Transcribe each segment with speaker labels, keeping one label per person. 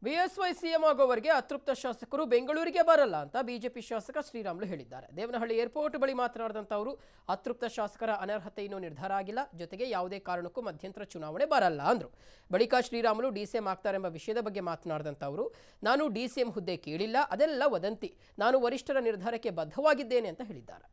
Speaker 1: BSY CM ಆಗೋವರೆಗೆ ಅತೃಪ್ತ ಶಾಸಕರು ಬೆಂಗಳೂರಿಗೆ ಬರಲ್ಲ ಅಂತ ಬಿಜೆಪಿ ಶಾಸಕ ಶ್ರೀರಾಮುಲು ಹೇಳಿದ್ದಾರೆ ದೇವನಹಳ್ಳಿ ಏರ್ಪೋರ್ಟ್ ಬಳಿ ಮಾತನಾಡಿದಂಥ ಅವರು ಅತೃಪ್ತ ಶಾಸಕರ ಅನರ್ಹತೆ ಇನ್ನೂ ನಿರ್ಧಾರ ಆಗಿಲ್ಲ ಜೊತೆಗೆ ಯಾವುದೇ ಕಾರಣಕ್ಕೂ ಮಧ್ಯಂತರ ಚುನಾವಣೆ ಬರಲ್ಲ ಅಂದರು ಬಳಿಕ ಶ್ರೀರಾಮುಲು ಡಿಸಿಎಂ ಆಗ್ತಾರೆಂಬ ವಿಷಯದ ಬಗ್ಗೆ ಮಾತನಾಡಿದಂಥ ಅವರು ನಾನು ಡಿಸಿಎಂ ಹುದ್ದೆ ಕೇಳಿಲ್ಲ ಅದೆಲ್ಲ ವದಂತಿ ನಾನು ವರಿಷ್ಠರ ನಿರ್ಧಾರಕ್ಕೆ ಬದ್ಧವಾಗಿದ್ದೇನೆ ಅಂತ ಹೇಳಿದ್ದಾರೆ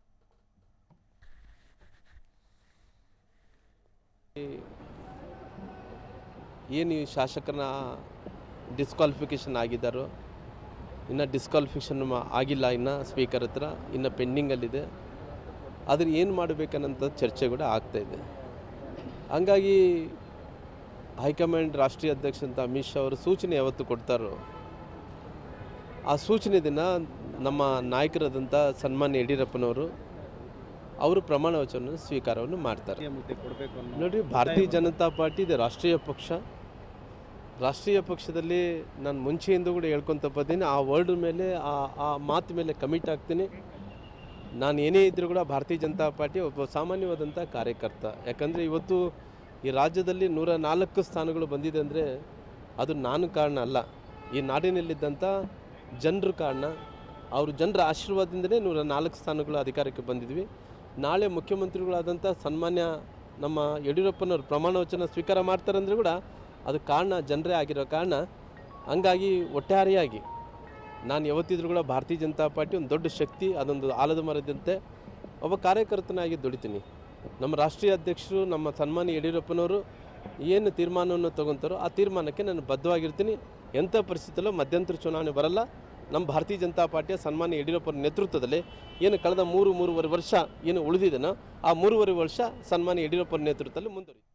Speaker 2: ಏನು ಈ ಶಾಸಕರನ್ನ ಡಿಸ್ಕ್ವಾಲಿಫಿಕೇಷನ್ ಆಗಿದ್ದಾರೋ ಇನ್ನು ಡಿಸ್ಕ್ವಾಲಿಫಿಕೇಷನ್ ಆಗಿಲ್ಲ ಇನ್ನು ಸ್ಪೀಕರ್ ಹತ್ರ ಇನ್ನು ಪೆಂಡಿಂಗಲ್ಲಿದೆ ಅದ್ರ ಏನು ಮಾಡಬೇಕನ್ನಂಥ ಚರ್ಚೆ ಕೂಡ ಆಗ್ತಾಯಿದೆ ಹಂಗಾಗಿ ಹೈಕಮಾಂಡ್ ರಾಷ್ಟ್ರೀಯ ಅಧ್ಯಕ್ಷ ಅಂತ ಅಮಿತ್ ಶಾ ಅವರು ಸೂಚನೆ ಯಾವತ್ತು ಕೊಡ್ತಾರೋ ಆ ಸೂಚನೆ ದಿನ ನಮ್ಮ ನಾಯಕರಾದಂಥ ಸನ್ಮಾನ್ಯ ಯಡಿಯೂರಪ್ಪನವರು ಅವರು ಪ್ರಮಾಣ ವಚನ ಸ್ವೀಕಾರವನ್ನು ಮಾಡ್ತಾರೆ
Speaker 3: ಮುದ್ದೆ ಕೊಡಬೇಕು ಅನ್ನೋ
Speaker 2: ನೋಡಿ ಭಾರತೀಯ ಜನತಾ ಪಾರ್ಟಿ ಇದೆ ರಾಷ್ಟ್ರೀಯ ಪಕ್ಷ ರಾಷ್ಟ್ರೀಯ ಪಕ್ಷದಲ್ಲಿ ನಾನು ಮುಂಚೆಯಿಂದ ಕೂಡ ಹೇಳ್ಕೊತ ಬರ್ತೀನಿ ಆ ವರ್ಡ್ ಮೇಲೆ ಆ ಆ ಮಾತು ಮೇಲೆ ಕಮಿಟ್ ಆಗ್ತೀನಿ ನಾನು ಏನೇ ಇದ್ದರೂ ಕೂಡ ಭಾರತೀಯ ಜನತಾ ಪಾರ್ಟಿ ಒಬ್ಬ ಸಾಮಾನ್ಯವಾದಂಥ ಕಾರ್ಯಕರ್ತ ಯಾಕಂದರೆ ಇವತ್ತು ಈ ರಾಜ್ಯದಲ್ಲಿ ನೂರ ನಾಲ್ಕು ಸ್ಥಾನಗಳು ಬಂದಿದೆ ಅಂದರೆ ಅದು ನಾನು ಕಾರಣ ಅಲ್ಲ ಈ ನಾಡಿನಲ್ಲಿದ್ದಂಥ ಜನರು ಕಾರಣ ಅವ್ರ ಜನರ ಆಶೀರ್ವಾದದಿಂದಲೇ ನೂರ ನಾಲ್ಕು ಸ್ಥಾನಗಳು ಅಧಿಕಾರಕ್ಕೆ ಬಂದಿದ್ವಿ ನಾಳೆ ಮುಖ್ಯಮಂತ್ರಿಗಳಾದಂಥ ಸನ್ಮಾನ್ಯ ನಮ್ಮ ಯಡಿಯೂರಪ್ಪನವ್ರು ಪ್ರಮಾಣ ವಚನ ಸ್ವೀಕಾರ ಮಾಡ್ತಾರಂದ್ರೆ ಕೂಡ ಅದು ಕಾರಣ ಜನರೇ ಆಗಿರೋ ಕಾರಣ ಹಂಗಾಗಿ ಒಟ್ಟಾರೆಯಾಗಿ ನಾನು ಯಾವತ್ತಿದ್ರೂ ಕೂಡ ಭಾರತೀಯ ಜನತಾ ಪಾರ್ಟಿ ಒಂದು ದೊಡ್ಡ ಶಕ್ತಿ ಅದೊಂದು ಆಲದ ಮರದಂತೆ ಒಬ್ಬ ಕಾರ್ಯಕರ್ತನಾಗಿ ದುಡಿತೀನಿ ನಮ್ಮ ರಾಷ್ಟ್ರೀಯ ಅಧ್ಯಕ್ಷರು ನಮ್ಮ ಸನ್ಮಾನ್ಯ ಯಡಿಯೂರಪ್ಪನವರು ಏನು ತೀರ್ಮಾನವನ್ನು ತಗೊತಾರೋ ಆ ತೀರ್ಮಾನಕ್ಕೆ ನಾನು ಬದ್ಧವಾಗಿರ್ತೀನಿ ಎಂಥ ಪರಿಸ್ಥಿತಿಯಲ್ಲೂ ಮಧ್ಯಂತರ ಚುನಾವಣೆ ಬರಲ್ಲ ನಮ್ಮ ಭಾರತೀಯ ಜನತಾ ಪಾರ್ಟಿಯ ಸನ್ಮಾನ್ಯ ಯಡಿಯೂರಪ್ಪರ ನೇತೃತ್ವದಲ್ಲಿ ಏನು ಕಳೆದ ಮೂರು ಮೂರುವರೆ ವರ್ಷ ಏನು ಉಳಿದಿದೆನೋ ಆ ಮೂರುವರೆ ವರ್ಷ ಸನ್ಮಾನ್ಯ ಯಡಿಯೂರಪ್ಪರ ನೇತೃತ್ವದಲ್ಲಿ ಮುಂದುವರಿ